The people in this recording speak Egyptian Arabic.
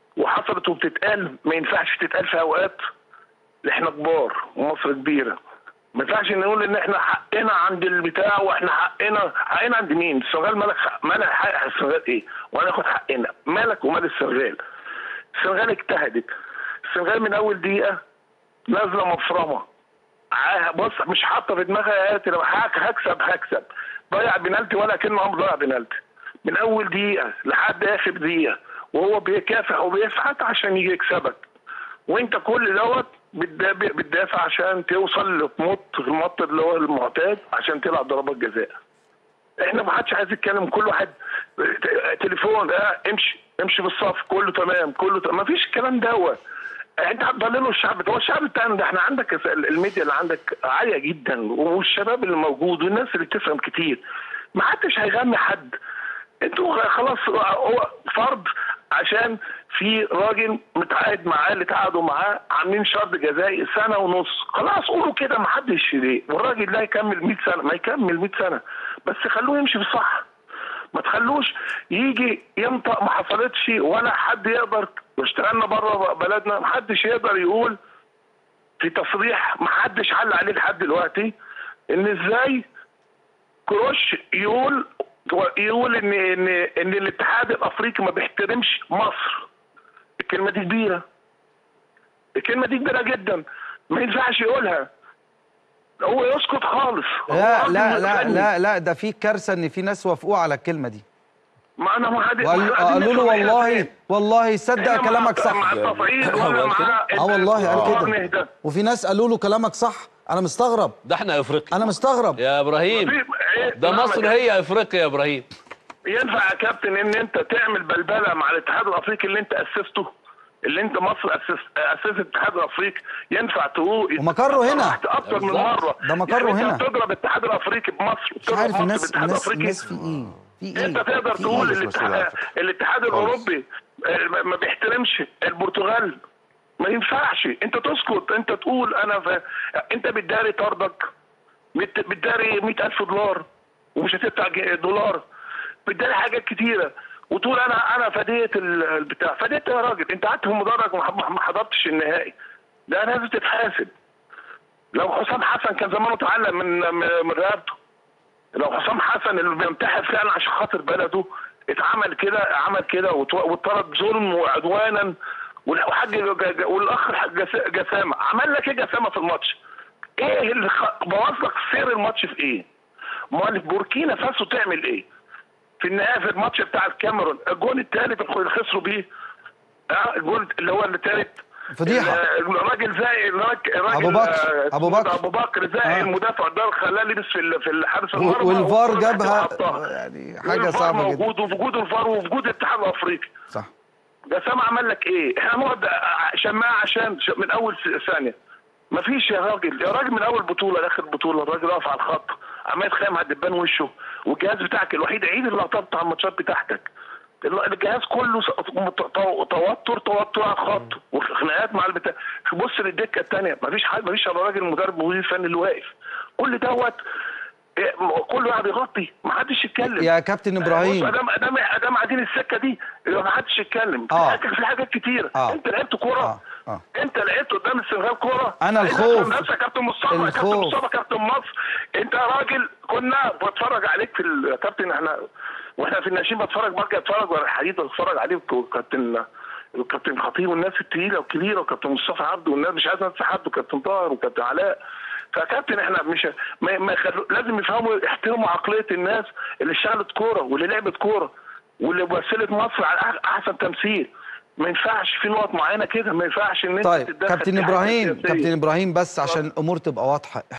وحصلت وبتتقال ما ينفعش تتقال في اوقات احنا كبار ومصر كبيره ما ينفعش نقول ان احنا حقنا عند البتاع واحنا حقنا حقنا عند مين؟ السنغال مالك حق مالك حق السنغال ايه؟ وهناخد حقنا مالك ومال السنغال السنغال اجتهدت السنغال من اول دقيقه نازله مفرمه ع- بص مش حاطه في دماغها يا قاتل لو هك- هكسب هكسب ضيع بنالتي ولا كانه عمره ضيع بنالتي من اول دقيقه لحد اخر دقيقه وهو بيكافح وبيفحت عشان يجي يكسبك وانت كل دوت بتدا- بتدافع عشان توصل لمط المط اللي هو المعتاد عشان تلعب ضربات جزاء احنا ما حدش عايز يتكلم كل واحد ت- تليفون اه امشي امشي بالصف كله تمام كله تمام ما فيش الكلام دوت انت هتضللوا الشعب هو الشعب بتاعنا ده احنا عندك الميديا اللي عندك عاليه جدا والشباب اللي موجود والناس اللي بتفهم كتير ما حدش هيغني حد انتوا خلاص هو فرض عشان في راجل متعاقد معاه اللي تعاقدوا معاه عاملين شرط جزائي سنه ونص خلاص قولوا كده ما حدش ليه والراجل ده يكمل 100 سنه ما يكمل 100 سنه بس خلوه يمشي في الصح ما تخلوش يجي ينطق ما حصلتش ولا حد يقدر واشتغلنا بره بلدنا ما حدش يقدر يقول في تصريح ما حدش حل عليه لحد دلوقتي ان ازاي كروش يقول يقول ان ان ان الاتحاد الافريقي ما بيحترمش مصر الكلمه دي كبيره الكلمه دي كبيره جدا ما ينفعش يقولها هو يسكت خالص هو لا راجل لا لا متفنن. لا لا ده في كارثه ان في ناس وافقوا على الكلمه دي ما انا ما حد وقال- ما إحنا عايزين قالوا له نفهم إحنا والله فين. والله صدق إحنا مع- كلامك صح مع التصعيد هو ولا قال كده؟ مع اه والله قال القرن كده ده. وفي ناس قالوا له كلامك صح انا مستغرب ده احنا افريقيا انا مستغرب يا ابراهيم في- إيه؟ ده لا، مصر ما- هي افريقيا يا ابراهيم ينفع يا كابتن ان انت تعمل بلبله مع الاتحاد الافريقي اللي انت اسسته اللي انت مصر اسس اسست الاتحاد الافريقي ينفع تقول ومقره هنا. طرحت اكتر من بالظبط. مره ده مقره يعني هنا. انت بتضرب الاتحاد الافريقي بمصر مش بتضرب عارف مصر الناس بالاتحاد الناس الافريقي الناس في ايه في ايه انت تقدر في تقول إيه؟ الاتحاد, الاتحاد الاوروبي آه، ما- ما بيحترمش البرتغال ما ينفعش انت تسكت انت تقول انا ف... انت بتداري طردك بت- بتداري 100000 دولار ومش هتدفع ج- دولار بتداري حاجات كتيره وتقول انا انا فديت ال- البتاع فديت يا راجل انت قعدت في المدرج وما ما- ما حضرتش النهائي ده لازم تتحاسب لو حسام حسن كان زمانه اتعلم من من من رقبته لو حسام حسن اللي بيمتحن فعلا عشان خاطر بلده اتعمل كده عمل كده وت- واتطرد ظلم وعدوانا والحاج ج- ج- والاخ الحاج جس- جسامه عمل لك ايه جسامه في الماتش؟ ايه اللي خ- بوظ لك سير الماتش في ايه؟ امال بوركينا فاسو تعمل ايه؟ في النهايه في الماتش بتاع الكاميرون الجون الثالث اللي خسروا بيه اه الجون اللي هو الثالث فضيحة. الراجل زي الراجل الراجل أبو بكر. آه، أبو بكر. ابو بكر زي آه. المدافع ده خلاه لبس في ال- في الحارس و- المرمى والفار والكرة جابها حطها. يعني حاجه والفار صعبه جدا موجود وفي وجود الفار وفي وجود الاتحاد الافريقي صح ده سامع عمل لك ايه؟ احنا هنقعد شماعه عشان ش- من اول س- ثانيه مفيش يا راجل يا راجل من اول بطوله لاخر بطوله الراجل واقف على الخط عمال يتخيم على الدبان وشه والجهاز بتاعك الوحيد عيد اللقطات بتاع الماتشات بتاعتك ال- الجهاز كله س- مت- تو- توتر توتر على الخط وخناقات مع البتاع بص للدكه الثانيه مفيش حد مفيش الا راجل مدرب مدير فني اللي واقف كل دوت إيه، م- كل واحد يغطي محدش يتكلم يا كابتن ابراهيم ادام ادام ادام قاعدين السكه دي يبقى ما حدش يتكلم في آه. حاجات في حاجات كتير آه. انت لعبت كوره آه. آه. انت لعبت قدام السنغال كوره أنا انت الخوف. من نفسك يا كابتن مصطفى يا كابتن الخوف. مصطفى كابتن مصر انت راجل كنا بتفرج عليك في ال- يا كابتن احنا واحنا في الناشئين بتفرج برجع اتفرج ورا الحديد بتفرج عليك وكابتن وكابتن خطيب والناس التقيله والكبيره وكابتن مصطفى عبده والناس مش عايز انسى حد وكابتن طاهر وكابتن علاء فكابتن احنا مش ما ما يخلو لازم يفهموا يحترموا عقليه الناس اللي اشتغلت كوره واللي لعبت كوره واللي مثلت مصر على أح- احسن تمثيل ما ينفعش في نقط معينه كده ما ينفعش ان انت طيب تتدخل كابتن في حاجة ابراهيم سياسية. كابتن ابراهيم بس عشان الامور تبقى واضحه